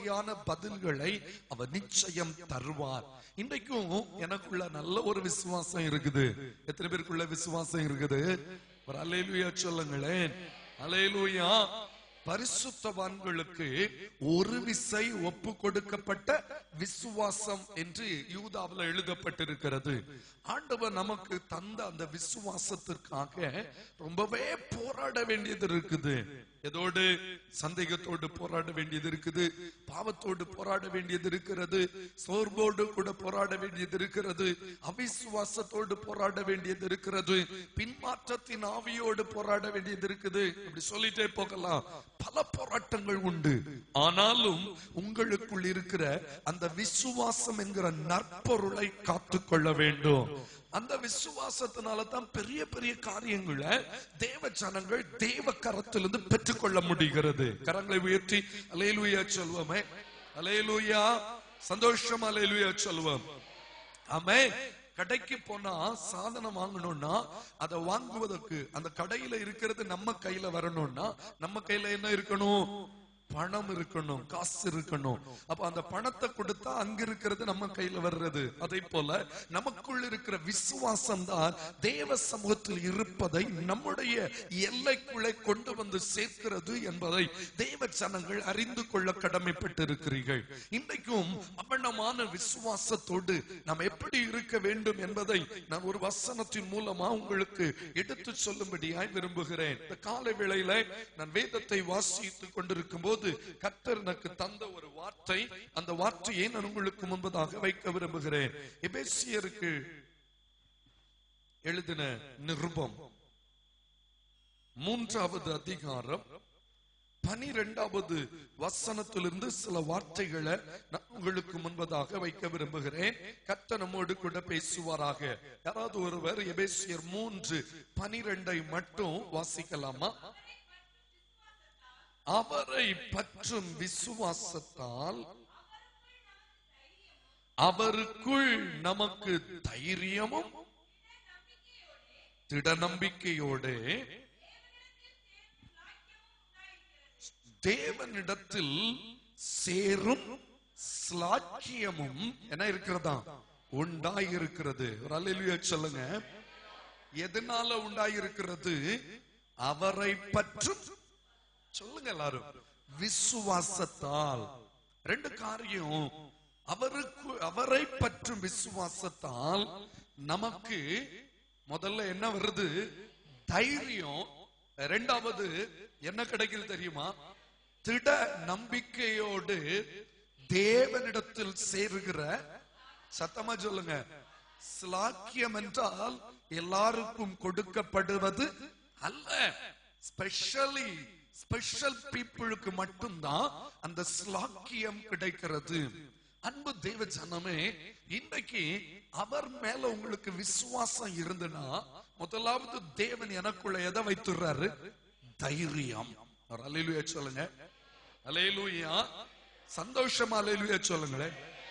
வகையான பதில்களை அவர் நிச்சயம் தருவார் இன்றைக்கும் எனக்குள்ள நல்ல ஒரு விசுவாசம் இருக்குது எத்தனை பேருக்குள்ள விசுவாசம் இருக்குது ஒரு அலையிலுயா சொல்லுங்களேன் அலையிலுயா பரிசுத்தவான்களுக்கு ஒரு விசை ஒப்பு கொடுக்கப்பட்ட விசுவாசம் என்று யூதாவில் எழுதப்பட்டிருக்கிறது ஆண்டவர் நமக்கு தந்த அந்த விசுவாசத்திற்காக ரொம்பவே போராட வேண்டியது இருக்குது எதோடு சந்தேகத்தோடு போராட வேண்டியது இருக்குது பாவத்தோடு போராட வேண்டியது இருக்கிறது சோர்வோடு கூட போராட வேண்டியது இருக்கிறது அவிசுவாசத்தோடு போராட வேண்டியது இருக்கிறது பின்மாற்றத்தின் ஆவியோடு போராட வேண்டியது இருக்குது இப்படி சொல்லிட்டே போகலாம் பல போராட்டங்கள் உண்டு ஆனாலும் உங்களுக்குள் இருக்கிற அந்த விசுவாசம் என்கிற நற்பொருளை காத்துக்கொள்ள வேண்டும் அந்த விசுவாசத்தினால தான் பெரிய பெரிய காரியங்களை தேவ ஜனங்கள் தேவ கரத்திலிருந்து பெற்றுக்கொள்ள முடிகிறது கரங்களை உயர்த்தி அலையலூயா சொல்வோமே அலையலூயா சந்தோஷம் அலையலூயா சொல்வோம் ஆமே கடைக்கு போனா சாதனம் வாங்கணும்னா அதை வாங்குவதற்கு அந்த கடையில இருக்கிறது நம்ம கையில வரணும்னா நம்ம கையில என்ன இருக்கணும் பணம் இருக்கணும் காசு இருக்கணும் அப்ப அந்த பணத்தை கொடுத்தா அங்க இருக்கிறது நம்ம கையில வர்றது அதே போல நமக்குள் இருக்கிற விசுவாசம் தான் தேவ சமூகத்தில் இருப்பதை நம்முடைய எல்லைக்குள்ளே கொண்டு வந்து சேர்க்கிறது என்பதை தேவ ஜனங்கள் அறிந்து கொள்ள கடமைப்பட்டிருக்கிறீர்கள் இன்றைக்கும் அவனமான விசுவாசத்தோடு நாம் எப்படி இருக்க வேண்டும் என்பதை நான் ஒரு வசனத்தின் மூலமா உங்களுக்கு எடுத்து சொல்லும்படியாய் விரும்புகிறேன் இந்த காலை வேளையில நான் வேதத்தை வாசித்துக் கொண்டிருக்கும் போது கர்த்தர் எனக்கு தந்த ஒரு வார்த்தை அந்த வார்த்தையை நான் உங்களுக்கு முன்பதாக வைக்க விரும்புகிறேன் எபேசியருக்கு எழுதின நிருபம் மூன்றாவது அதிகாரம் பனிரெண்டாவது வசனத்திலிருந்து சில வார்த்தைகளை நான் உங்களுக்கு முன்பதாக வைக்க விரும்புகிறேன் கர்த்தர் நம்மோடு கூட பேசுவாராக யாராவது ஒருவர் எபேசியர் மூன்று பனிரெண்டை மட்டும் வாசிக்கலாமா அவரை பற்றும் விசுவாசத்தால் அவருக்குள் நமக்கு தைரியமும் திட நம்பிக்கையோடு தேவனிடத்தில் சேரும் ஸ்லாக்கியமும் என்ன இருக்கிறதா உண்டாயிருக்கிறது ஒரு அல்லேலூயா சொல்லுங்க எதனால உண்டாயிருக்கிறது அவரை பற்றும் சொல்லுங்க எல்லாரும் விசுவாசத்தால் ரெண்டு காரியம் அவருக்கு அவரை பற்றும் விசுவாசத்தால் நமக்கு முதல்ல என்ன வருது தைரியம் ரெண்டாவது என்ன கிடைக்குது தெரியுமா திட நம்பிக்கையோடு தேவனிடத்தில் சேருகிற சத்தமா சொல்லுங்க ஸ்லாக்கியம் என்றால் எல்லாருக்கும் கொடுக்கப்படுவது அல்ல ஸ்பெஷலி ஸ்பெஷல் பீப்புளுக்கு மட்டும்தான் அந்த ஸ்லாக்கியம் கிடைக்கிறது அன்பு தேவ ஜனமே இன்றைக்கு அவர் மேல உங்களுக்கு விசுவாசம் இருந்துன்னா முதலாவது தேவன் எனக்குள்ள எதை வைத்துறாரு தைரியம் ஒரு அலையிலுயா சொல்லுங்க அலையிலுயா சந்தோஷமா அலையிலுயா சொல்லுங்களேன்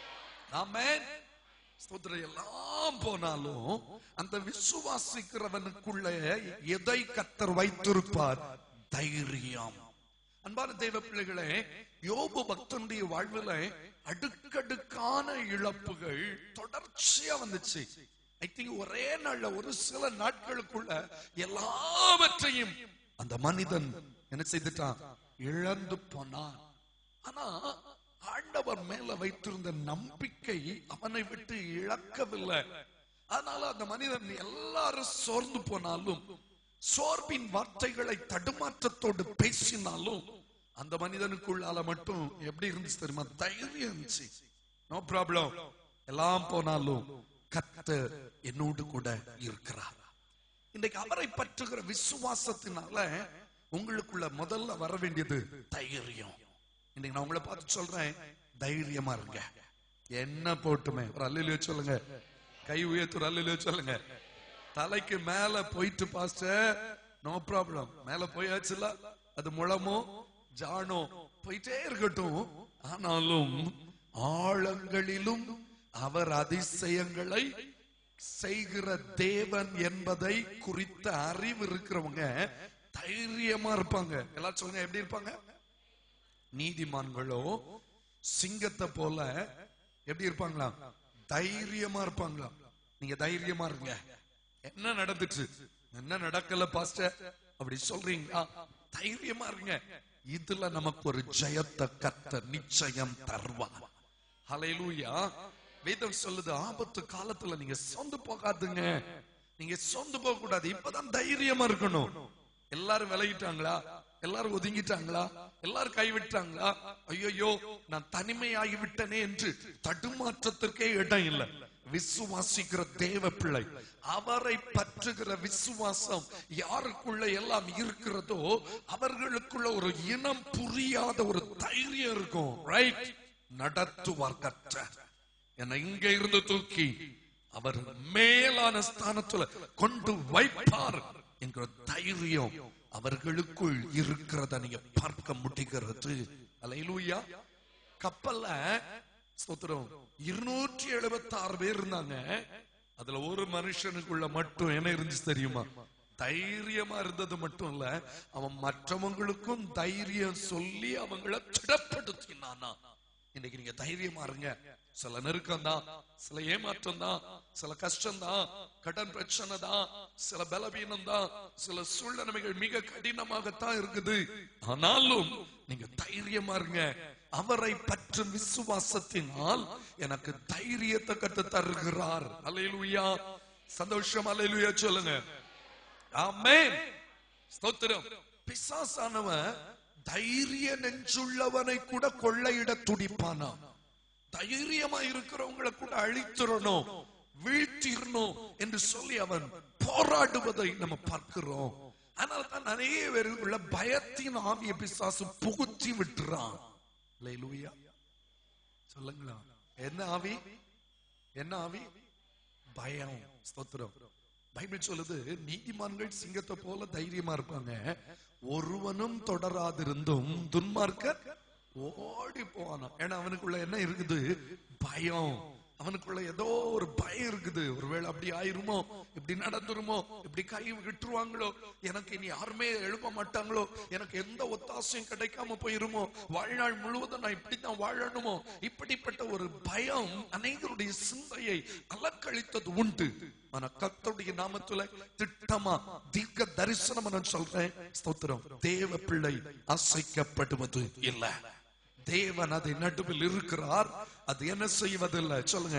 ஆமென் ஸ்தோத்திரம் எல்லாம் போனாலும் அந்த விசுவாசிக்கிறவனுக்குள்ள எதை கத்தர் வைத்திருப்பார் தைரியம் அன்பான தெய்வ பிள்ளைகளே யோபு பக்தனுடைய வாழ்வுல அடுக்கடுக்கான இழப்புகள் தொடர்ச்சியா வந்துச்சு ஐ திங்க் ஒரே நாள்ல ஒரு சில நாட்களுக்குள்ள எல்லாவற்றையும் அந்த மனிதன் என்ன செய்துட்டான் இழந்து போனான் ஆனா ஆண்டவர் மேல வைத்திருந்த நம்பிக்கை அவனை விட்டு இழக்கவில்லை அதனால அந்த மனிதன் எல்லாரும் சோர்ந்து போனாலும் சோர்வின் வார்த்தைகளை தடுமாற்றத்தோடு பேசினாலும் அந்த மனிதனுக்குள்ளால மட்டும் எப்படி இருந்துச்சு தெரியுமா தைரியம் இருந்துச்சு நோ ப்ராப்ளம் எல்லாம் போனாலும் கர்த்தர் என்னோடு கூட இருக்கிறார் இன்றைக்கு அவரை பற்றுகிற விசுவாசத்தினால உங்களுக்குள்ள முதல்ல வர வேண்டியது தைரியம் இன்னைக்கு நான் உங்களை பார்த்து சொல்றேன் தைரியமா இருங்க என்ன போட்டுமே ஒரு அல்லிலையோ சொல்லுங்க கை உயர்த்து ஒரு அல்லிலையோ சொல்லுங்க தலைக்கு மேல போயிட்டு பாஸ்டர் நோ ப்ராப்ளம் மேல போயாச்சுல அது முழமோ ஜானோ போயிட்டே இருக்கட்டும் ஆனாலும் ஆழங்களிலும் அவர் அதிசயங்களை செய்கிற தேவன் என்பதை குறித்த அறிவு இருக்கிறவங்க தைரியமா இருப்பாங்க எல்லாரும் சொல்லுங்க எப்படி இருப்பாங்க நீதிமான்களோ சிங்கத்தை போல எப்படி இருப்பாங்களா தைரியமா இருப்பாங்களா நீங்க தைரியமா இருங்க என்ன நடந்துச்சு என்ன நடக்கல பாஸ்டர் அப்படி சொல்றீங்களா தைரியமா இருங்க இதுல நமக்கு ஒரு ஜெயத்தை கத்த நிச்சயம் தருவார் ஹalleluya வேதம் சொல்லுது ஆபத்து காலத்துல நீங்க சொந்து போகாதுங்க நீங்க சொந்து போக கூடாது இப்பதான் தைரியமா இருக்கணும் எல்லாரும் விலகிட்டாங்களா எல்லாரும் ஒதுங்கிட்டாங்களா எல்லாரும் கைவிட்டாங்களா ஐயோ நான் தனிமையாகி விட்டனே என்று தடுமாற்றத்திற்கே இடம் இல்லை விசுவாசிக்கிற தேவ பிள்ளை அவரை பற்றுகிற விசுவாசம் யாருக்குள்ள எல்லாம் இருக்கிறதோ அவர்களுக்குள்ள ஒரு இனம் புரியாத ஒரு தைரியம் இருக்கும் ரைட் நடத்துவார் கற்ற என்னை இங்க இருந்து தூக்கி அவர் மேலான ஸ்தானத்துல கொண்டு வைப்பார் என்கிற தைரியம் அவர்களுக்குள் இருக்கிறத நீங்க பார்க்க முடிகிறது அலையிலூயா கப்பல்ல ஸ்தோத்திரம் இருநூற்றி எழுபத்தி ஆறு பேர் இருந்தாங்க அதுல ஒரு மனுஷனுக்குள்ள மட்டும் என்ன இருந்துச்சு தெரியுமா தைரியமா இருந்தது மட்டும் இல்ல அவன் மற்றவங்களுக்கும் தைரியம் சொல்லி அவங்கள திடப்படுத்தினானா இன்னைக்கு நீங்க தைரியமா இருங்க சில நெருக்கம் தான் சில ஏமாற்றம் தான் சில கஷ்டம் தான் கடன் பிரச்சனை தான் சில பலவீனம் தான் சில சூழ்நிலைகள் மிக கடினமாகத்தான் இருக்குது ஆனாலும் நீங்க தைரியமா இருங்க அவரை பற்றும் விசுவாசத்தினால் எனக்கு தைரியத்தை கத்து தருகிறார் அலையிலுயா சந்தோஷம் அலையிலுயா சொல்லுங்க ஆமென் ஸ்தோத்திரம் பிசாசானவன் தைரிய நெஞ்சுள்ளவனை கூட கொள்ளையிட துடிப்பானா தைரியமா இருக்கிறவங்களை கூட அழித்திரணும் வீழ்த்திடணும் என்று சொல்லி அவன் போராடுவதை நம்ம பார்க்கிறோம் அதனால தான் நிறைய பேருக்குள்ள பயத்தின் ஆவிய பிசாசு புகுத்தி விட்டுறான் அல்லேலூயா சொல்லுங்களா என்ன ஆவி என்ன ஆவி பயம் ஸ்தோத்திரம் பைபிள் சொல்லுது நீதிமான்கள் சிங்கத்தை போல தைரியமா இருப்பாங்க ஒருவனும் தொடராதிருந்தும் துன்மார்க்கர் ஓடி போவானா ஏன்னா அவனுக்குள்ள என்ன இருக்குது பயம் அவனுக்குள்ள ஏதோ ஒரு பயம் இருக்குது ஒருவேளை அப்படி ஆயிருமோ இப்படி நடந்துருமோ இப்படி கை விட்டுருவாங்களோ எனக்கு இனி யாருமே எழுப்ப மாட்டாங்களோ எனக்கு எந்த ஒத்தாசையும் கிடைக்காம போயிருமோ வாழ்நாள் முழுவதும் நான் இப்படித்தான் வாழணுமோ இப்படிப்பட்ட ஒரு பயம் அனைவருடைய சிந்தையை அலக்கழித்தது உண்டு ஆனா கர்த்தருடைய நாமத்துல திட்டமா தீர்க்க தரிசனம் நான் சொல்றேன் ஸ்தோத்திரம் தேவ பிள்ளை அசைக்கப்படுவது இல்லை தேவன் அதை நடுவில் இருக்கிறார் அது என்ன செய்வதில்லை சொல்லுங்க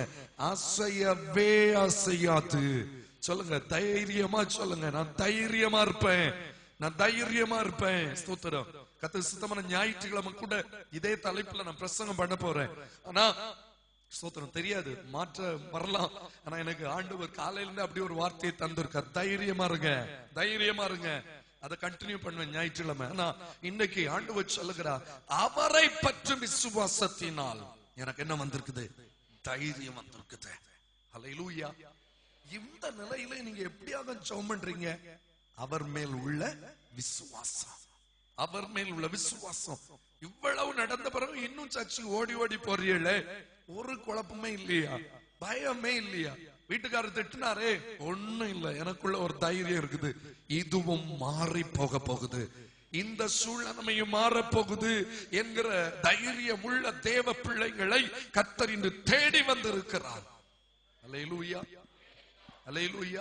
அசையவே அசையாது சொல்லுங்க தைரியமா சொல்லுங்க நான் தைரியமா இருப்பேன் நான் தைரியமா இருப்பேன் ஸ்தோத்திரம் கத்த சுத்தமான ஞாயிற்றுக்கிழமை கூட இதே தலைப்புல நான் பிரசங்கம் பண்ண போறேன் ஆனா ஸ்தோத்திரம் தெரியாது மாற்ற வரலாம் ஆனா எனக்கு ஆண்டவர் காலையில இருந்து அப்படி ஒரு வார்த்தையை தந்திருக்கார் தைரியமா இருங்க தைரியமா இருங்க அதை கண்டினியூ பண்ணுவேன் ஞாயிற்றுக்கிழமை ஆனா இன்னைக்கு ஆண்டவர் சொல்லுகிறார் அவரை பற்றும் விசுவாசத்தினால் எனக்கு என்ன வந்திருக்குது தைரியம் வந்திருக்குது ஹalleluya இந்த நிலையில நீங்க எப்படியாக ஜெபம் பண்றீங்க அவர் மேல் உள்ள விசுவாசம் அவர் மேல் உள்ள விசுவாசம் இவ்வளவு நடந்த பிறகு இன்னும் சர்ச்சு ஓடி ஓடி போறீங்களே ஒரு குழப்பமே இல்லையா பயமே இல்லையா வீட்டுக்காரர் திட்டினாரே ஒண்ணும் இல்ல எனக்குள்ள ஒரு தைரியம் இருக்குது இதுவும் மாறி போக போகுது இந்த சூழ்நிலையும் மாறப் போகுது என்கிற தைரியம் உள்ள தேவ பிள்ளைகளை கத்தர் இன்று தேடி வந்திருக்கிறார் அலையிலூயா அலையிலூயா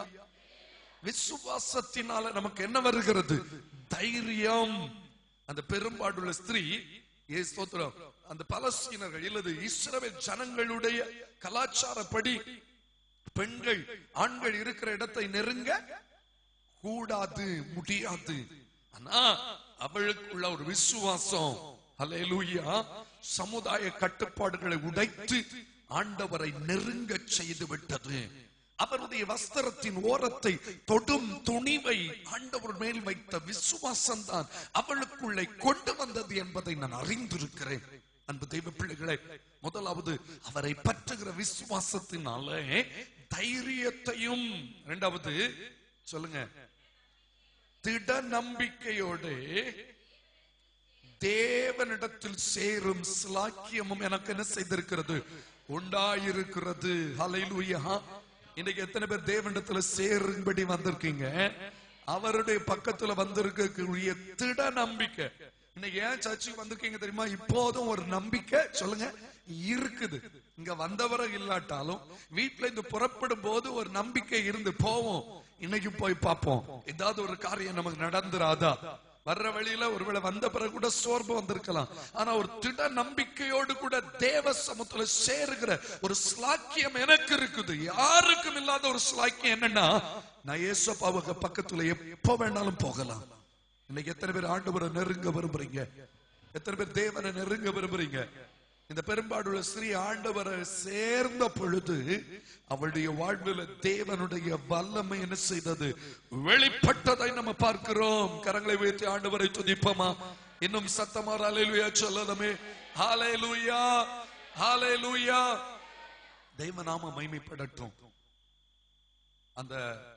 விசுவாசத்தினால நமக்கு என்ன வருகிறது தைரியம் அந்த பெரும்பாடுள்ள ஸ்திரீ ஏ ஸ்தோத்திரம் அந்த பலஸ்தீனர்கள் இல்லது இஸ்ரவேல் ஜனங்களுடைய கலாச்சாரப்படி பெண்கள் ஆண்கள் இருக்கிற இடத்தை நெருங்க கூடாது முடியாது ஆனா அவளுக்குள்ள ஒரு விசுவாசம் அல்லேலூயா சமுதாய கட்டுப்பாடுகளை உடைத்து ஆண்டவரை நெருங்க செய்து விட்டது அவருடைய வஸ்திரத்தின் ஓரத்தை தொடும் துணிவை ஆண்டவர் மேல் வைத்த விசுவாசம் தான் அவளுக்குள்ளே கொண்டு வந்தது என்பதை நான் அறிந்திருக்கிறேன் அன்பு தெய்வ பிள்ளைகளே முதலாவது அவரை பற்றுகிற விசுவாசத்தினாலே தைரியத்தையும் இரண்டாவது சொல்லுங்க திட நம்பிக்கையோடு தேவனிடத்தில் சேரும் சிலாக்கியமும் எனக்கு என்ன செய்திருக்கிறது உண்டாயிருக்கிறது ஹalleluya இன்னைக்கு எத்தனை பேர் தேவனிடத்துல சேரும்படி வந்திருக்கீங்க அவருடைய பக்கத்துல வந்திருக்கக்கூடிய திட நம்பிக்கை இன்னைக்கு ஏன் சர்ச்சுக்கு வந்திருக்கீங்க தெரியுமா இப்போதும் ஒரு நம்பிக்கை சொல்லுங்க இருக்குது இங்க வந்தவரை இல்லாட்டாலும் வீட்டுல இருந்து புறப்படும் போது ஒரு நம்பிக்கை இருந்து போவோம் இன்னைக்கு போய் பார்ப்போம் ஏதாவது ஒரு காரியம் நமக்கு நடந்துராதா வர்ற வழியில ஒருவேளை வந்த பிறகு கூட சோர்வு வந்திருக்கலாம் ஆனா ஒரு திட நம்பிக்கையோடு கூட தேவ சமத்துல சேருகிற ஒரு ஸ்லாக்கியம் எனக்கு இருக்குது யாருக்கும் இல்லாத ஒரு ஸ்லாக்கியம் என்னன்னா நான் ஏசப்பாவுக்கு பக்கத்துல எப்ப வேணாலும் போகலாம் இன்னைக்கு எத்தனை பேர் ஆண்டவரை நெருங்க விரும்புறீங்க எத்தனை பேர் தேவனை நெருங்க விரும்புறீங்க இந்த பெரும்பாடுள்ள ஸ்ரீ ஆண்டவரை சேர்ந்த பொழுது அவளுடைய வாழ்வில் தேவனுடைய வல்லமை என்ன செய்தது வெளிப்பட்டதை நம்ம பார்க்கிறோம் கரங்களை உயர்த்தி ஆண்டவரை துதிப்போமா இன்னும் சத்தமா ஹalleluya சொல்லதமே ஹalleluya ஹalleluya தெய்வ நாம மகிமைப்படட்டும் அந்த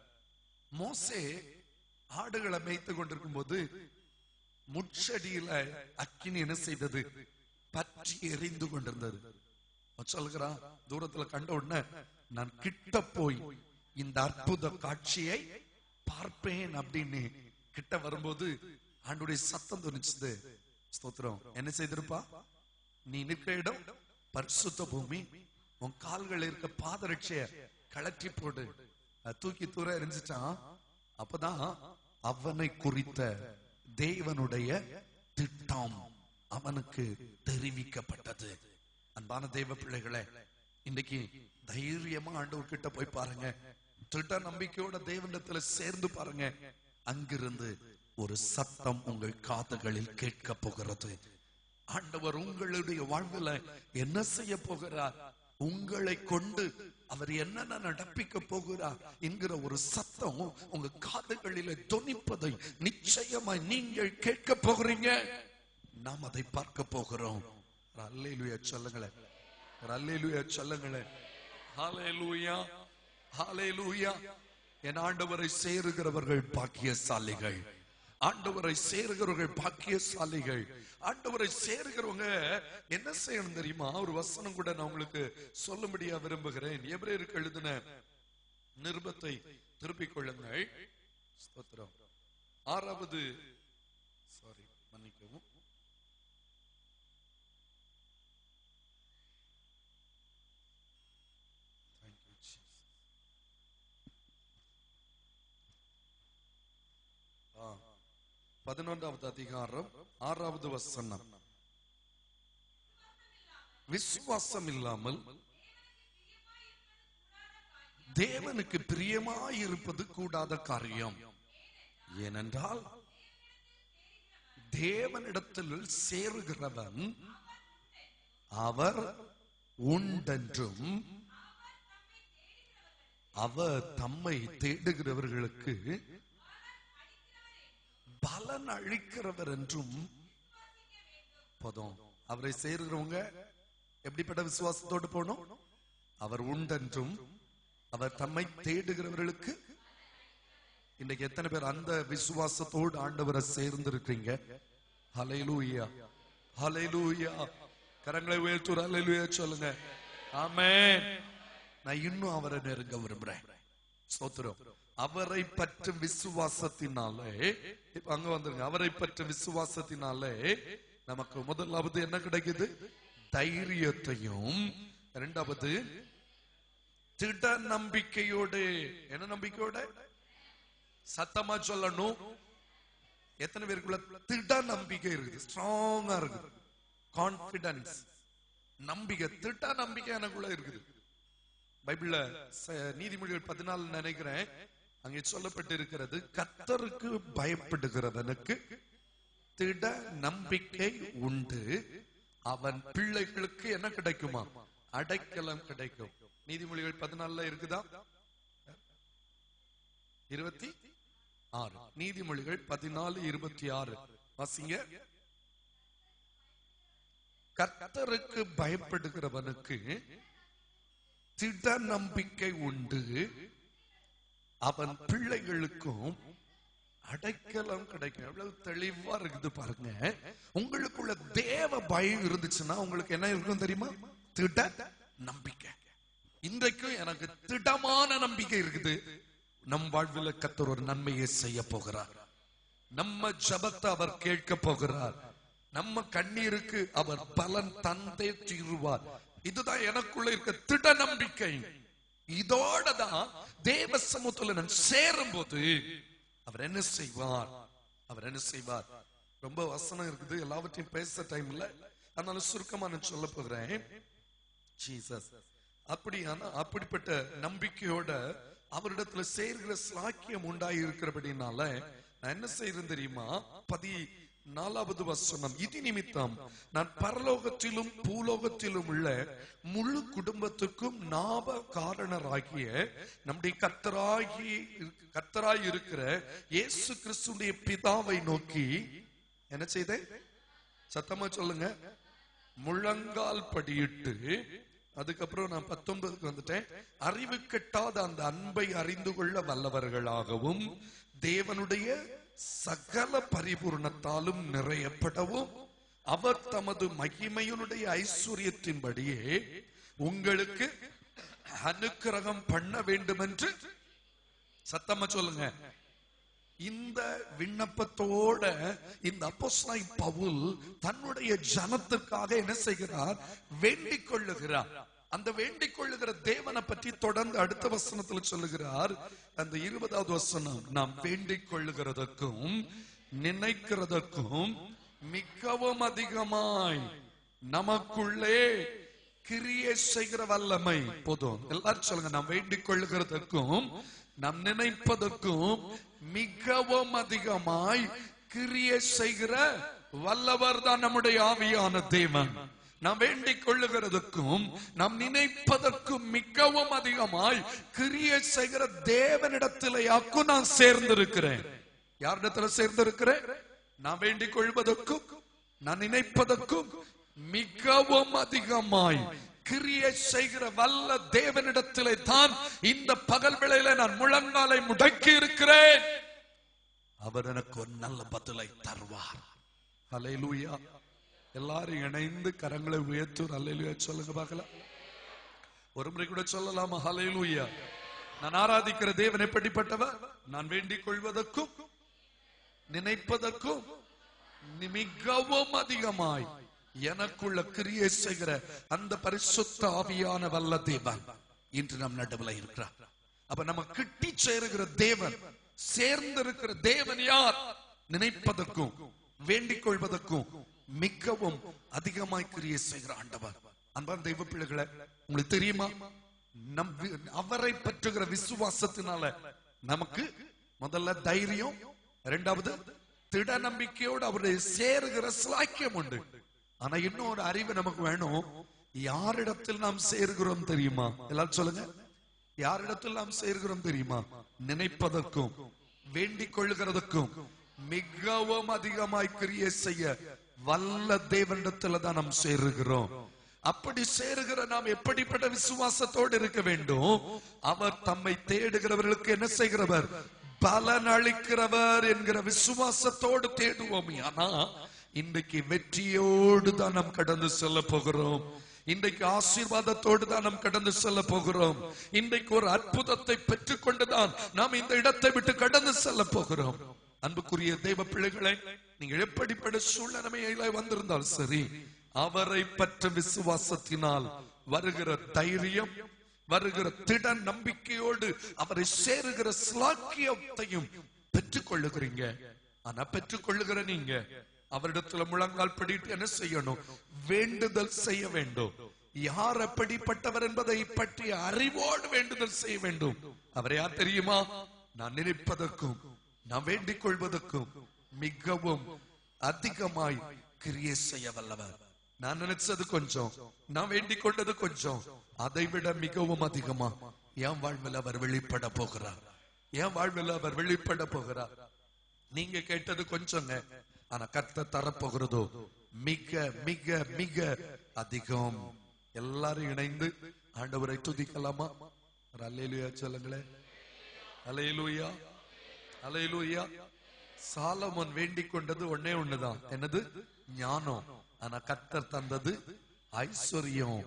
மோசே ஆடுகளை மேய்த்து கொண்டிருக்கும் போது முச்சடியில அக்கினி என்ன செய்தது பற்றி எரிந்து கொண்டிருந்தது அவன் சொல்கிறான் தூரத்துல கண்ட உடனே நான் கிட்ட போய் இந்த அற்புத காட்சியை பார்ப்பேன் அப்படின்னு கிட்ட வரும்போது ஆண்டுடைய சத்தம் துணிச்சது ஸ்தோத்திரம் என்ன செய்திருப்பா நீ நிற்கிற இடம் பரிசுத்த பூமி உன் கால்கள் இருக்க பாதரட்சைய கழற்றி போடு அது தூக்கி தூர எரிஞ்சிட்டான் அப்பதான் அவனை குறித்த தேவனுடைய திட்டம் அவனுக்கு தெரிவிக்கப்பட்டது அன்பான தேவ பிள்ளைகளே இன்னைக்கு தைரியமா ஆண்டவர் கிட்ட போய் பாருங்க திட்ட நம்பிக்கையோட தேவனிடத்துல சேர்ந்து பாருங்க அங்கிருந்து ஒரு சத்தம் உங்கள் காதுகளில் கேட்க போகிறது ஆண்டவர் உங்களுடைய வாழ்வில் என்ன செய்ய போகிறார் உங்களை கொண்டு அவர் என்னென்ன நடப்பிக்க போகிறார் என்கிற ஒரு சத்தம் உங்க காதுகளில தொனிப்பதை நிச்சயமாய் நீங்கள் கேட்க போகிறீங்க நாம் அதை பார்க்க போகிறோம் ஒரு அல்லேலூயா சொல்லுங்களேன் ஒரு அல்லேலூயா சொல்லுங்களேன் ஹalleluya ஹalleluya என் ஆண்டவரை சேருகிறவர்கள் பாக்கியசாலிகள் ஆண்டவரை சேருகிறவர்கள் பாக்கியசாலிகள் ஆண்டவரை சேருகிறவங்க என்ன செய்யணும் தெரியுமா ஒரு வசனம் கூட நான் உங்களுக்கு சொல்லும்படியா விரும்புகிறேன் எபிரேயருக்கு எழுதின நிருபத்தை திருப்பிக் கொள்ளுங்கள் ஸ்தோத்திரம் ஆறாவது சாரி மன்னிக்கவும் Thank you, Jesus. ஆ, பதினொன்றாவது அதிகாரம் ஆறாவது வசனம் விசுவாசம் இல்லாமல் தேவனுக்கு பிரியமாயிருப்பது கூடாத காரியம் ஏனென்றால் தேவனிடத்தில் சேருகிறவன் அவர் உண்டென்றும் அவர் தம்மை தேடுகிறவர்களுக்கு பலன் அளிக்கிறவர் என்றும் போதும் அவரை சேருகிறவங்க எப்படிப்பட்ட விசுவாசத்தோடு போகணும் அவர் உண்டென்றும் அவர் தம்மை தேடுகிறவர்களுக்கு இன்னைக்கு எத்தனை பேர் அந்த விசுவாசத்தோடு ஆண்டவரை சேர்ந்து இருக்கீங்க ஹalleluya ஹalleluya கரங்களை உயர்த்துற ஹalleluya சொல்லுங்க ஆமென் நான் இன்னும் அவரை நெருங்க விரும்புறேன் ஸ்தோத்திரம் அவரை பற்ற விசுவாசத்தினாலே இப்ப அங்க வந்துருங்க அவரை பற்ற விசுவாசத்தினாலே நமக்கு முதலாவது என்ன கிடைக்குது தைரியத்தையும் இரண்டாவது திட நம்பிக்கையோடு என்ன நம்பிக்கையோட சத்தமா சொல்லணும் எத்தனை பேருக்குள்ள திட நம்பிக்கை இருக்குது ஸ்ட்ராங்கா இருக்குது கான்பிடன்ஸ் நம்பிக்கை திட நம்பிக்கை எனக்குள்ள இருக்குது பைபிள்ல ச- நீதிமொழிகள் பதினாலு நினைக்கிறேன் அங்கே சொல்லப்பட்டு இருக்கிறது கத்தருக்கு பயப்படுகிறவனுக்கு திட நம்பிக்கை உண்டு அவன் பிள்ளைகளுக்கு என்ன கிடைக்குமா அடைக்கலம் கிடைக்கும் நீதிமொழிகள் பதினாலுல இருக்குதா இருபத்தி ஆறு நீதிமொழிகள் பதினாலு இருபத்தி ஆறு வாசிங்க கர்த்தருக்கு பயப்படுகிறவனுக்கு திட நம்பிக்கை உண்டு அவன் பிள்ளைகளுக்கும் அடைக்கலம் கிடைக்கும் எவ்வளவு தெளிவா இருக்குது பாருங்க உங்களுக்குள்ள தேவ பயம் இருந்துச்சுன்னா உங்களுக்கு என்ன இருக்கும் தெரியுமா திட நம்பிக்கை இன்றைக்கும் எனக்கு திடமான நம்பிக்கை இருக்குது நம் வாழ்வில் கத்தர் ஒரு நன்மையை செய்ய போகிறார் நம்ம ஜபத்தை அவர் கேட்க போகிறார் நம்ம கண்ணீருக்கு அவர் பலன் தந்தே தீருவார் இதுதான் எனக்குள்ள இருக்க திட நம்பிக்கை இதோட தான் தேவ சமூகத்துல நான் சேரும் போது அவர் என்ன செய்வார் அவர் என்ன செய்வார் ரொம்ப வசனம் இருக்குது எல்லாவற்றையும் பேச டைம் இல்ல அதனால சுருக்கமா நான் சொல்ல போகிறேன் ஜீசஸ் அப்படியான அப்படிப்பட்ட நம்பிக்கையோட அவரிடத்துல சேர்கிற ஸ்லாக்கியம் உண்டாகி இருக்கிறபடினால நான் என்ன செய்யறேன் தெரியுமா பதி நாலாவது வசனம் இது நிமித்தம் நான் பரலோகத்திலும் பூலோகத்திலும் உள்ள முழு குடும்பத்துக்கும் ஞாப காரணராகிய நம்முடைய கத்தராகி கத்தராய் இருக்கிற இயேசு கிறிஸ்துடைய பிதாவை நோக்கி என்ன செய்தேன் சத்தமா சொல்லுங்க முழங்கால் படியிட்டு அதுக்கப்புறம் நான் பத்தொன்பதுக்கு வந்துட்டேன் அறிவு கெட்டாத அந்த அன்பை அறிந்து கொள்ள வல்லவர்களாகவும் தேவனுடைய சகல பரிபூர்ணத்தாலும் நிறையப்படவும் அவர் தமது மகிமையினுடைய ஐஸ்வர்யத்தின்படியே உங்களுக்கு அனுக்கிரகம் பண்ண வேண்டும் என்று சத்தமா சொல்லுங்க இந்த விண்ணப்பத்தோட இந்த அப்போஸ்தலன் பவுல் தன்னுடைய ஜனத்துக்காக என்ன செய்கிறார் வேண்டிக் கொள்ளுகிறார் அந்த வேண்டிக் கொள்ளுகிற தேவனை பற்றி தொடர்ந்து அடுத்த வசனத்துல சொல்லுகிறார் அந்த இருபதாவது வசனம் நாம் வேண்டிக் கொள்ளுகிறதற்கும் நினைக்கிறதற்கும் மிகவும் அதிகமாய் நமக்குள்ளே கிரியை செய்கிற வல்லமை போதும் எல்லாரும் சொல்லுங்க நாம் வேண்டிக் கொள்ளுகிறதற்கும் நாம் நினைப்பதற்கும் மிகவும் அதிகமாய் கிரியை செய்கிற வல்லவர் தான் நம்முடைய ஆவியான தேவன் நாம் வேண்டிக் கொள்ளுகிறதுக்கும் நாம் நினைப்பதற்கும் மிகவும் அதிகமாய் கிரியை செய்கிற தேவனிடத்திலேயாக்கும் நான் சேர்ந்திருக்கிறேன் யாரிடத்துல சேர்ந்திருக்கிறேன் நான் வேண்டிக் கொள்வதற்கும் நான் நினைப்பதற்கும் மிகவும் அதிகமாய் கிரியை செய்கிற வல்ல தேவனிடத்திலே தான் இந்த பகல் வேளையில நான் முழங்காலை முடக்கி இருக்கிறேன் அவர் எனக்கு ஒரு நல்ல பதிலை தருவார் அலையிலூயா எல்லாரும் இணைந்து கரங்களை உயர்த்தூர் அல்லையிலுயா சொல்லுங்க பார்க்கலாம் ஒரு முறை கூட சொல்லலாமா ஹalleluya நான் ஆராதிக்கிற தேவன் எப்படிப்பட்டவர் நான் வேண்டிக் கொள்வதற்கும் நினைப்பதற்கும் நி- மிகவும் அதிகமாய் எனக்குள்ள கிரியை செய்கிற அந்த பரிசுத்த ஆவியான வல்ல தேவன் இன்று நம் நடுவில் இருக்கிறார் அப்ப நம்ம கிட்டி சேருகிற தேவன் சேர்ந்திருக்கிற தேவன் யார் நினைப்பதற்கும் வேண்டிக் கொள்வதற்கும் மிகவும் அதிகமாய் கிரியை செய்கிற ஆண்டவர் அன்பான தெய்வ பிள்ளைகளை உங்களுக்கு தெரியுமா நம் வி- அவரை பற்றுகிற விசுவாசத்தினால நமக்கு முதல்ல தைரியம் இரண்டாவது திட நம்பிக்கையோடு அவருடைய சேருகிற சிலாக்கியம் உண்டு ஆனா இன்னொரு அறிவு நமக்கு வேணும் யாரிடத்தில் நாம் சேர்கிறோம் தெரியுமா எல்லாரும் சொல்லுங்க யாரிடத்தில் நாம் சேர்கிறோம் தெரியுமா நினைப்பதற்கும் வேண்டிக் கொள்ளுகிறதுக்கும் மிகவும் அதிகமாய் கிரியை செய்ய வல்ல தேவனிடத்துல தான் நாம் சேருகிறோம் அப்படி சேருகிற நாம் எப்படிப்பட்ட விசுவாசத்தோடு இருக்க வேண்டும் அவர் தம்மை தேடுகிறவர்களுக்கு என்ன செய்கிறவர் பலன் அளிக்கிறவர் என்கிற விசுவாசத்தோடு தேடுவோம் ஆனா இன்றைக்கு வெற்றியோடு தான் நாம் கடந்து செல்ல போகிறோம் இன்றைக்கு ஆசீர்வாதத்தோடு தான் நாம் கடந்து செல்ல போகிறோம் இன்றைக்கு ஒரு அற்புதத்தை பெற்றுக்கொண்டுதான் நாம் இந்த இடத்தை விட்டு கடந்து செல்ல போகிறோம் அன்புக்குரிய தெய்வ பிள்ளைகளை நீங்கள் எப்படிப்பட்ட சூழ்நிலைமையில வந்திருந்தால் சரி அவரை பற்ற விசுவாசத்தினால் வருகிற தைரியம் வருகிற திட நம்பிக்கையோடு அவரை சேருகிற ஸ்லாக்கியத்தையும் பெற்றுக் கொள்ளுகிறீங்க ஆனா பெற்றுக் கொள்ளுகிற நீங்க அவரிடத்துல முழங்கால் படிட்டு என்ன செய்யணும் வேண்டுதல் செய்ய வேண்டும் யார் எப்படிப்பட்டவர் என்பதை பற்றி அறிவோடு வேண்டுதல் செய்ய வேண்டும் அவர் யார் தெரியுமா நான் நினைப்பதற்கும் நான் வேண்டிக் கொள்வதற்கும் மிகவும் அதிகமாய் கிரியை செய்ய வல்லவர் நான் நினைச்சது கொஞ்சம் நான் வேண்டிக் கொண்டது கொஞ்சம் அதை விட மிகவும் அதிகமா என் வாழ்வில் அவர் வெளிப்பட போகிறார் என் வாழ்வில் அவர் வெளிப்பட போகிறார் நீங்க கேட்டது கொஞ்சங்க ஆனா கத்த தரப்போகிறதோ மிக மிக மிக அதிகம் எல்லாரும் இணைந்து ஆண்டவரை துதிக்கலாமா ஒரு அல்லேலூயா சொல்லுங்களேன் அலையலூயா அலையலூயா சாலமோன் வேண்டிக் கொண்டது ஒண்ணே ஒண்ணுதான் என்னது ஞானம் ஆனா கர்த்தர் தந்தது ஐஸ்வர்யம்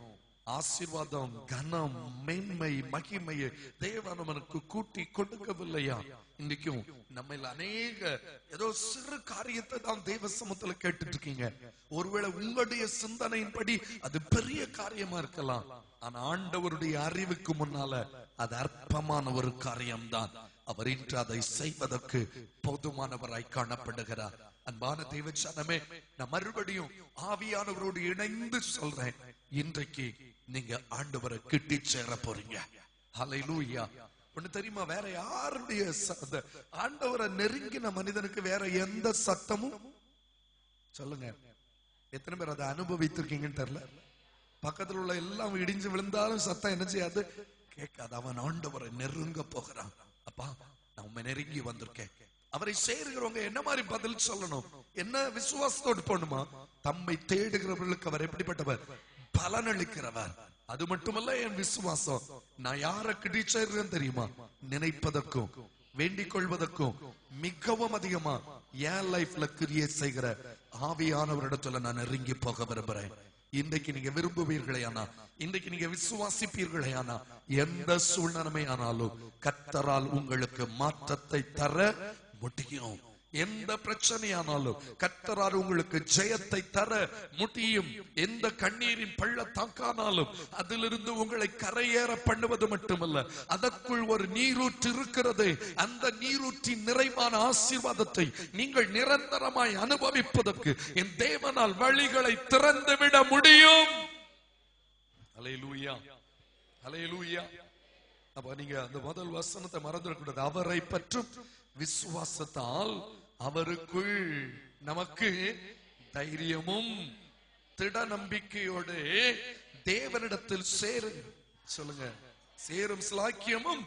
ஆசீர்வாதம் கனம் மேன்மை மகிமையை தேவன் அவனுக்கு கூட்டி கொடுக்கவில்லையா இன்னைக்கும் நம்ம அநேக ஏதோ சிறு காரியத்தை தான் தேவ சமத்துல கேட்டுட்டு இருக்கீங்க ஒருவேளை உங்களுடைய சிந்தனையின்படி அது பெரிய காரியமா இருக்கலாம் ஆனா ஆண்டவருடைய அறிவுக்கு முன்னால அது அற்பமான ஒரு காரியம்தான் அவர் இன்று அதை செய்வதற்கு போதுமானவராய் காணப்படுகிறார் அன்பான தெய்வச்சனமே நான் மறுபடியும் ஆவியானவரோடு இணைந்து சொல்றேன் இன்றைக்கு நீங்க ஆண்டவரை கிட்டி சேர போறீங்க ஹalleluya ஒண்ணு தெரியுமா வேற யாருடைய ச- அந்த ஆண்டவரை நெருங்கின மனிதனுக்கு வேற எந்த சத்தமும் சொல்லுங்க எத்தனை பேர் அதை அனுபவித்திருக்கீங்கன்னு தெரியல பக்கத்துல உள்ள எல்லாம் இடிஞ்சு விழுந்தாலும் சத்தம் என்ன செய்யாது கேட்காது அவன் ஆண்டவரை நெருங்க போகிறான் அப்பா நான் உண்மை நெருங்கி வந்திருக்கேன் அவரை சேருகிறவங்க என்ன மாதிரி பதில் சொல்லணும் என்ன விசுவாசத்தோடு போகணுமா தம்மை தேடுகிறவர்களுக்கு அவர் எப்படிப்பட்டவர் பலனளிக்கிறவர் அது மட்டுமல்ல என் விசுவாசம் நான் யாரை கிடைச்சேருன்னு தெரியுமா நினைப்பதற்கும் வேண்டிக் கொள்வதற்கும் மிகவும் அதிகமா என் லைஃப்ல கிரியேட் செய்கிற ஆவியானவரிடத்துல நான் நெருங்கி போக விரும்புறேன் இன்றைக்கு நீங்க விரும்புவீர்களே ஆனா இன்றைக்கு நீங்க விசுவாசிப்பீர்களே ஆனா எந்த சூழ்நிலைமை ஆனாலும் கத்தரால் உங்களுக்கு மாற்றத்தை தர முடியும் எந்த பிரச்சனையானாலும் கத்தரால் உங்களுக்கு ஜெயத்தை தர முடியும் எந்த கண்ணீரின் பள்ளத்தாக்கானாலும் அதிலிருந்து உங்களை கரையேற பண்ணுவது மட்டுமல்ல அதற்குள் ஒரு நீரூற்று இருக்கிறது அந்த நீரூற்றின் நிறைவான ஆசீர்வாதத்தை நீங்கள் நிரந்தரமாய் அனுபவிப்பதற்கு என் தேவனால் வழிகளை திறந்து விட முடியும் அலையலூயா அலையலூயா அப்ப நீங்க அந்த முதல் வசனத்தை மறந்துடக்கூடாது அவரை பற்றும் விசுவாசத்தால் அவருக்குள் நமக்கு தைரியமும் திட நம்பிக்கையோடு தேவனிடத்தில் சேரு சொல்லுங்க சேரும் சிலாக்கியமும்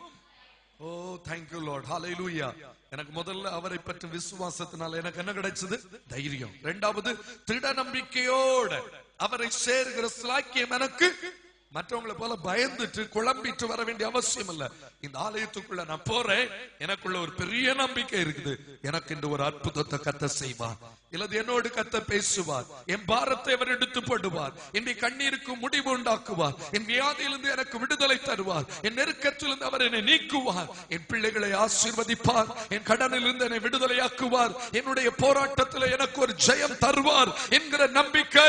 ஓ தேங்க்யூ லார்ட் ஹalleluya எனக்கு முதல்ல அவரை பற்றி விசுவாசத்தினால எனக்கு என்ன கிடைச்சது தைரியம் இரண்டாவது திட நம்பிக்கையோட அவரை சேர்கிற சிலாக்கியம் எனக்கு மற்றவங்களை போல பயந்துட்டு குழம்பிட்டு வர வேண்டிய அவசியம் இல்ல இந்த ஆலயத்துக்குள்ள நான் போறேன் எனக்குள்ள ஒரு பெரிய நம்பிக்கை இருக்குது எனக்கு இந்த ஒரு அற்புதத்தை கத்த செய்வார் இல்லது என்னோடு கத்த பேசுவார் என் பாரத்தை அவர் எடுத்து போடுவார் என் கண்ணீருக்கு முடிவு உண்டாக்குவார் என் வியாதியிலிருந்து எனக்கு விடுதலை தருவார் என் நெருக்கத்திலிருந்து அவர் என்னை நீக்குவார் என் பிள்ளைகளை ஆசீர்வதிப்பார் என் கடனிலிருந்து என்னை விடுதலையாக்குவார் என்னுடைய போராட்டத்தில் எனக்கு ஒரு ஜெயம் தருவார் என்கிற நம்பிக்கை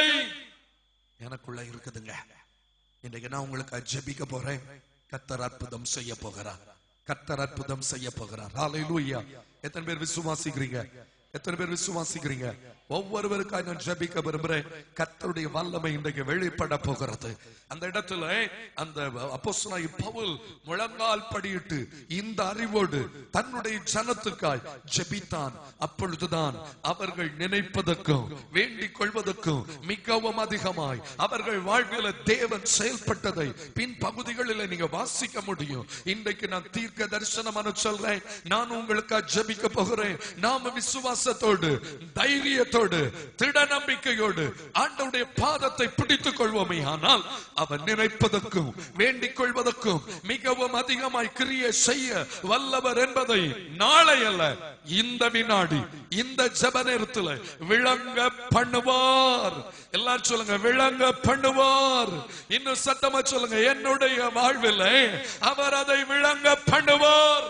எனக்குள்ள இருக்குதுங்க இன்றைக்கு நான் உங்களுக்கு ஜெபிக்க போறேன் கத்தர் அற்புதம் செய்ய போகிறார் கத்தர் அற்புதம் செய்ய போகிறார் ஹalleluya எத்தனை பேர் விசுவாசிக்கிறீங்க எத்தனை பேர் விசுவாசிக்கிறீங்க ஒவ்வொருவருக்காக நான் ஜெபிக்க விரும்புறேன் கத்தருடைய வல்லமை இன்றைக்கு வெளிப்பட போகிறது அந்த இடத்துல அந்த அப்போஸ்தலனாகிய பவுல் முழங்கால் படியிட்டு இந்த அறிவோடு தன்னுடைய ஜனத்துக்காய் ஜெபித்தான் அப்பொழுதுதான் அவர்கள் நினைப்பதற்கும் வேண்டிக் கொள்வதற்கும் மிகவும் அதிகமாய் அவர்கள் வாழ்வில் தேவன் செயல்பட்டதை பின் பகுதிகளில் நீங்க வாசிக்க முடியும் இன்றைக்கு நான் தீர்க்க தரிசனமான சொல்றேன் நான் உங்களுக்காக ஜெபிக்க போகிறேன் நாம விசுவாசத்தோடு தைரியத்தோடு திட நம்பிக்கையோடு ஆண்டவுடைய பாதத்தை பிடித்துக் கொள்வோமே ஆனால் அவன் நினைப்பதற்கும் வேண்டிக் கொள்வதற்கும் மிகவும் அதிகமாய் கிரியை செய்ய வல்லவர் என்பதை நாளை அல்ல இந்த வினாடி இந்த ஜப நேரத்தில் விளங்க பண்ணுவார் எல்லாரும் சொல்லுங்க விளங்க பண்ணுவார் இன்னும் சத்தமா சொல்லுங்க என்னுடைய வாழ்வில் அவர் அதை விளங்க பண்ணுவார்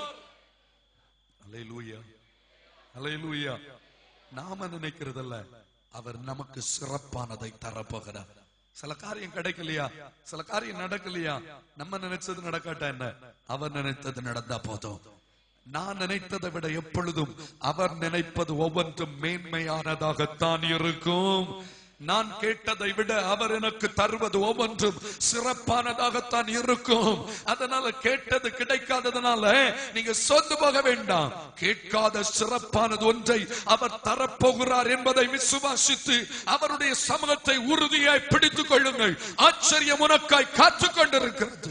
அலையிலூயா அலையிலூயா நாம நினைக்கிறதல்ல அவர் நமக்கு சிறப்பானதை தரப்போகிறார் சில காரியம் கிடைக்கலையா சில காரியம் நடக்கலையா நம்ம நினைச்சது நடக்காட்டா என்ன அவர் நினைத்தது நடந்தா போதும் நான் நினைத்ததை விட எப்பொழுதும் அவர் நினைப்பது ஒவ்வொன்றும் மேன்மையானதாகத்தான் இருக்கும் நான் கேட்டதை விட அவர் எனக்கு தருவது ஒவ்வொன்றும் சிறப்பானதாகத்தான் இருக்கும் அதனால கேட்டது கிடைக்காததுனால நீங்க சொந்து போக வேண்டாம் கேட்காத சிறப்பானது ஒன்றை அவர் தரப்போகிறார் என்பதை விசுவாசித்து அவருடைய சமூகத்தை உறுதியாய் பிடித்துக் கொள்ளுங்கள் ஆச்சரியம் உனக்காய் காத்துக் கொண்டிருக்கிறது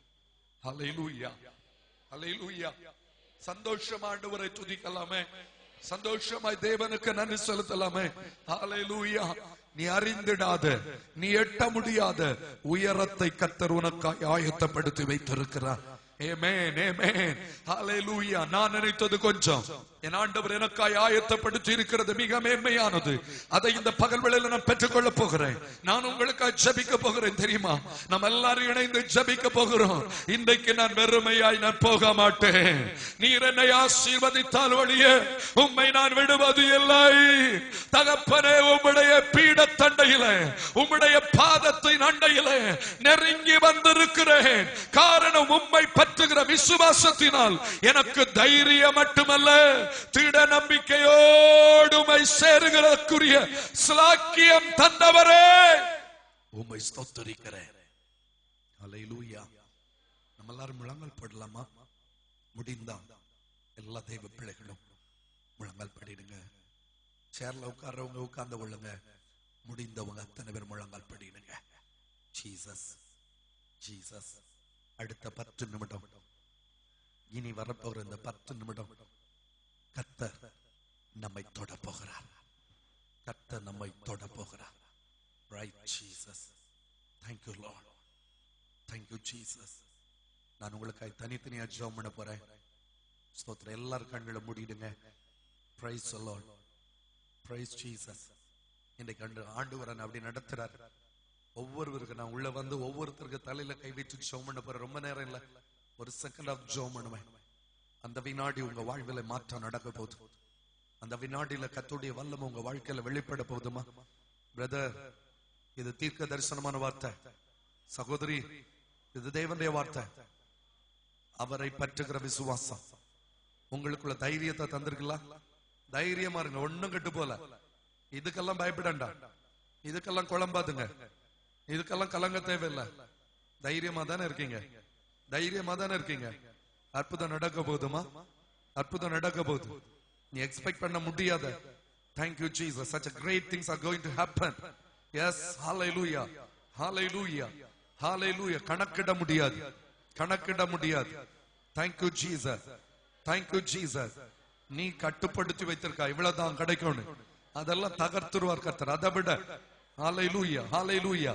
ஹalleluya ஹalleluya சந்தோஷம் ஆண்டவரை துதிக்கலாமே சந்தோஷமாய் தேவனுக்கு நன்றி செலுத்தலாமே ஹalleluya நீ அறிந்திடாத நீ எட்ட முடியாத உயரத்தை கத்தர் உனக்காய் ஆயத்தப்படுத்தி வைத்திருக்கிறார் ஏமேன் ஏமேன் ஹalleluya நான் நினைத்தது கொஞ்சம் என் ஆண்டவர் எனக்காய் ஆயத்தப்படுத்தி இருக்கிறது மிக மேன்மையானது அதை இந்த பகல் வேளையில நான் பெற்றுக்கொள்ள போகிறேன் நான் உங்களுக்காக ஜெபிக்க போகிறேன் தெரியுமா நம்ம எல்லாரும் இணைந்து ஜெபிக்க போகிறோம் இன்றைக்கு நான் வெறுமையாய் நான் போக மாட்டேன் நீர் என்னை ஆசீர்வதித்தால் ஒழிய உம்மை நான் விடுவது இல்லை தகப்பனே உம்முடைய பீடத்தண்டையில உம்முடைய பாதத்தின் அண்டையில நெருங்கி வந்திருக்கிறேன் காரணம் உம்மை பற்றுகிற விசுவாசத்தினால் எனக்கு தைரியம் மட்டுமல்ல திட நம்பிக்கையோடு உம்மை சேருகிறதற்குரிய ஸ்லாக்கியம் தந்தவரே உம்மை ஸ்தோத்தரிக்கிறேன் அல்லேலூயா நம்ம எல்லாரும் முழங்கல் போடலாமா முடிந்தா எல்லா தெய்வ பிள்ளைகளும் முழங்கல் படிடுங்க சேர்ல உட்கார்றவங்க உட்கார்ந்து கொள்ளுங்க முடிந்தவங்க அத்தனை பேர் முழங்கால் படிடுங்க ஜீசஸ் ஜீசஸ் அடுத்த பத்து நிமிடம் இனி வரப்போகிற இந்த பத்து நிமிடம் கத்தர் நம்மை தொட போகிறார் கத்தர் நம்மை தொட போகிறார் right Jesus thank you Lord thank you Jesus நான் உங்களுக்காக தனித்தனியா ஜெபம் பண்ண போறேன் ஸ்தோத்திரம் எல்லாரும் கண்களை மூடிடுங்க பிரைஸ் லார்ட் பிரைஸ் ஜீசஸ் இன்றைக்கு கண்டு ஆண்டவர் அப்படி நடத்துறார் ஒவ்வொருவருக்கு நான் உள்ள வந்து ஒவ்வொருத்தருக்கு தலையில கை வச்சு ஜெபம் பண்ண போறேன் ரொம்ப நேரம் இல்ல ஒரு செகண்ட் ஆஃப் ஜெபம் பண்ணுவேன் அந்த வினாடி உங்க வாழ்வில மாற்றம் நடக்க போகுது அந்த வினாடியில கத்துடைய வல்லம் உங்க வாழ்க்கையில வெளிப்பட போகுதுமா பிரதர் இது தீர்க்க தரிசனமான வார்த்தை சகோதரி இது தேவனுடைய வார்த்தை அவரை பற்றுகிற விசுவாசம் உங்களுக்குள்ள தைரியத்தை தந்திருக்கலாம் தைரியமா இருங்க ஒண்ணும் கெட்டு போல இதுக்கெல்லாம் பயப்படண்டா இதுக்கெல்லாம் குழம்பாதுங்க இதுக்கெல்லாம் கலங்க தேவையில்லை தைரியமா தானே இருக்கீங்க தைரியமா தானே இருக்கீங்க அற்புதம் நடக்க போகுதுமா அற்புதம் நடக்க போகுது நீ எக்ஸ்பெக்ட் பண்ண முடியாத thank you Jesus such a great things are going to happen yes hallelujah hallelujah hallelujah கணக்கிட முடியாது கணக்கிட முடியாது தேங்க்யூ ஜீசஸ் தேங்க்யூ ஜீசஸ் நீ கட்டுப்படுத்தி வைத்திருக்கா இவ்வளவுதான் கிடைக்கும்னு அதெல்லாம் தகர்த்துருவார் கர்த்தர் அதை விட ஹalleluya hallelujah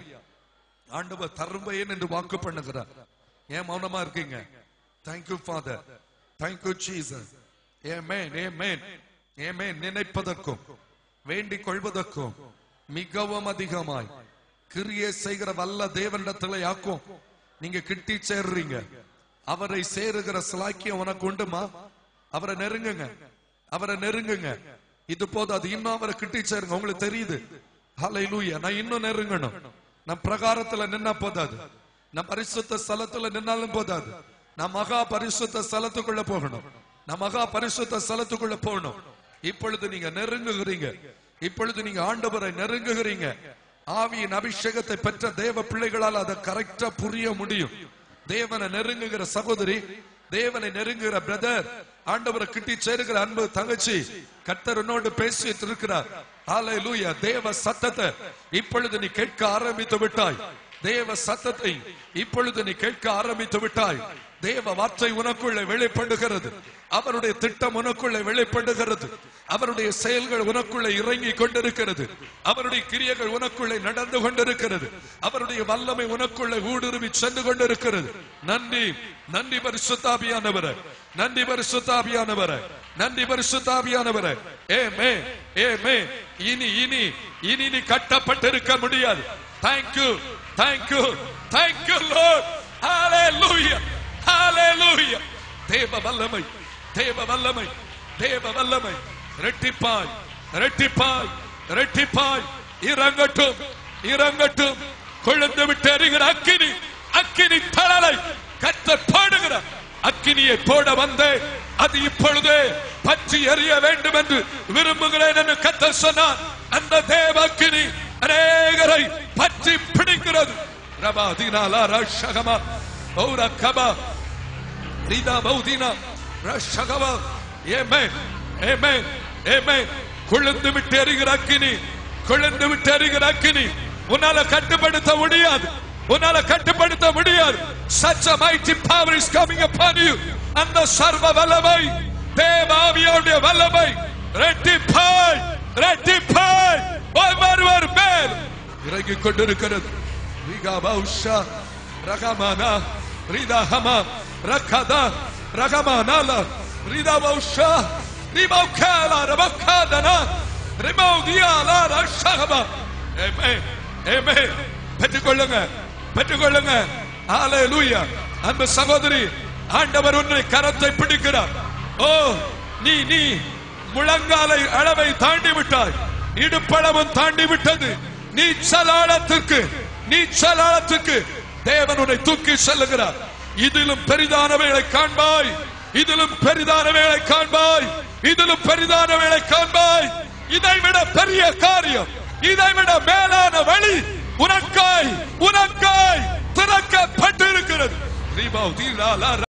ஆண்டவர் தரும்பேன் என்று வாக்கு பண்ணுகிறார் ஏன் மௌனமா இருக்கீங்க தேங்க்யூ ஃபாதர் தேங்க்யூ ஜீசஸ் ஏமேன் ஏமேன் ஏமேன் நினைப்பதற்கும் வேண்டிக் கொள்வதற்கும் மிகவும் அதிகமாய் கிரியை செய்கிற வல்ல தேவனிடத்துல யாக்கும் நீங்க கிட்டி சேர்றீங்க அவரை சேருகிற சிலாக்கியம் உனக்கு உண்டுமா அவரை நெருங்குங்க அவரை நெருங்குங்க இது போதும் அது இன்னும் அவரை கிட்டி சேருங்க உங்களுக்கு தெரியுது ஹalleluya நான் இன்னும் நெருங்கணும் நான் பிரகாரத்துல நின்னா போதாது நான் பரிசுத்த ஸ்தலத்துல நின்னாலும் போதாது நான் மகா பரிசுத்த ஸ்தலத்துக்குள்ள போகணும் நான் மகா பரிசுத்த ஸ்தலத்துக்குள்ள போகணும் இப்பொழுது நீங்க நெருங்குகிறீங்க இப்பொழுது நீங்க ஆண்டவரை நெருங்குகிறீங்க ஆவியின் அபிஷேகத்தை பெற்ற தேவ பிள்ளைகளால் அதை கரெக்டா புரிய முடியும் தேவனை நெருங்குகிற சகோதரி தேவனை நெருங்குகிற பிரதர் ஆண்டவரை கிட்டி சேருகிற அன்பு தங்கச்சி கர்த்தர் உன்னோடு பேசிட்டு இருக்கிறார் ஹalleluya தேவ சத்தத்தை இப்பொழுது நீ கேட்க ஆரம்பித்து விட்டாய் தேவ சத்தத்தை இப்பொழுது நீ கேட்க ஆரம்பித்து விட்டாய் தேவ வார்த்தை உனக்குள்ளே வெளிப்படுகிறது அவருடைய திட்டம் உனக்குள்ளே வெளிப்படுகிறது அவருடைய செயல்கள் உனக்குள்ளே இறங்கி கொண்டிருக்கிறது அவருடைய கிரியைகள் உனக்குள்ளே நடந்து கொண்டிருக்கிறது அவருடைய வல்லமை உனக்குள்ளே ஊடுருவி சென்று கொண்டிருக்கிறது நன்றி நன்றி பரிசுத்தாபியானவர நன்றி பரிசுத்தாபியானவர நன்றி பரிசுத்தாபியானவர ஏமே ஏமே இனி இனி இனி நீ கட்டப்பட்டிருக்க முடியாது தேங்க்யூ தேங்க்யூ தேங்க்யூ லார்ட் ஹalleluya ஹalleluya தேவ வல்லமை தேவ வல்லமை தேவ வல்லமை ரெட்டிப்பாய் ரெட்டிப்பாய் ரெட்டிப்பாய் இறங்கட்டும் இறங்கட்டும் கொழுந்து விட்டு எறிகிற அக்கினி அக்கினி தழலை கத்த பாடுகிற அக்கினியை போட வந்தேன் அது இப்பொழுதே பற்றி எறிய வேண்டும் என்று விரும்புகிறேன் என்று கத்த சொன்னார் அந்த தேவ அக்கினி அநேகரை பற்றி பிடிக்கிறது ரபா தீனாலா ரஷகமா பௌர கபா ரீதா பௌதீனா ரஷகமா ஏமே ஏமே ஏமே கொழுந்து விட்டு எறிகிற அக்கினி கொழுந்து விட்டு எறிகிற அக்கினி உன்னால கட்டுப்படுத்த முடியாது உன்னால கட்டுப்படுத்த முடியாது such a mighty power is coming upon you அந்த சர்வ வல்லமை தேவாவியோடைய வல்லமை ரெட்டிப்பாய் ரெட்டிப்பாய் ஒவ்வொருவர் மேல் இறங்கிக் கொண்டிருக்கிறது ரிகா பௌஷா ரகமானா Rida ஹமா ரகதா ரகமானால Rida பௌஷா Rimau kala rabakadana. Rimau diala rashagaba. Amen. Amen. பெற்றுக்கொள்ளுங்க பெற்றுக்கொள்ளுங்க ஹalleluya அன்பு சகோதரி ஆண்டவர் உன்னை கரத்தை பிடிக்கிறார் ஓ நீ நீ முழங்காலை அளவை தாண்டி விட்டாய் இடுப்பளவும் தாண்டி விட்டது நீச்சலாளத்திற்கு நீச்சலாளத்திற்கு தேவன் உன்னை தூக்கி செல்லுகிறார் இதிலும் பெரிதானவைகளை காண்பாய் இதிலும் பெரிதானவைகளை காண்பாய் இதிலும் பெரிதானவைகளை காண்பாய் இதை விட பெரிய காரியம் இதை விட மேலான வழி உனக்காய் உனக்காய் திறக்கப்பட்டிருக்கிறது ரீபாவ் தீலா லா